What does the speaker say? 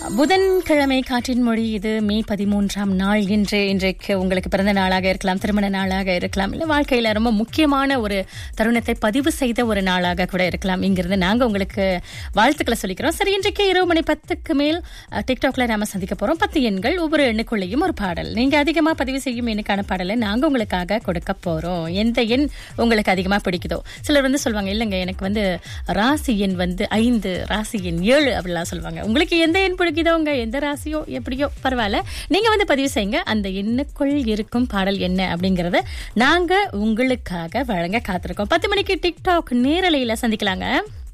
புதன்கிழமை காற்றின் மொழி இது மே பதிமூன்றாம் நாள் என்று இன்றைக்கு உங்களுக்கு பிறந்த நாளாக இருக்கலாம் திருமண நாளாக இருக்கலாம் இல்ல வாழ்க்கையில ரொம்ப முக்கியமான ஒரு தருணத்தை பதிவு செய்த ஒரு நாளாக கூட இருக்கலாம் இங்கிருந்து நாங்க உங்களுக்கு வாழ்த்துக்களை சொல்லிக்கிறோம் சரி இன்றைக்கு இரவு மணி பத்துக்கு மேல் அஹ், டிக்டாக்ல நாம சந்திக்க போறோம் பத்து எண்கள் ஒவ்வொரு எண்ணுக்குள்ளேயும் ஒரு பாடல் நீங்க அதிகமா பதிவு செய்யும் எண்ணுக்கான பாடலை நாங்க உங்களுக்காக கொடுக்க போறோம் எந்த எண் உங்களுக்கு அதிகமா பிடிக்குதோ சிலர் வந்து சொல்லுவாங்க இல்லைங்க எனக்கு வந்து ராசி எண் வந்து ஐந்து ராசி எண் ஏழு அப்படிலாம் சொல்லுவாங்க உங்களுக்கு எந்த எண் பிடிக்குதோங்க எந்த ராசியோ எப்படியோ பரவாயில்ல நீங்க வந்து பதிவு செய்யுங்க அந்த எண்ணுக்குள் இருக்கும் பாடல் என்ன அப்படிங்கறத நாங்க உங்களுக்காக வழங்க காத்திருக்கோம் பத்து மணிக்கு டிக்டாக் நேரலையில சந்திக்கலாங்க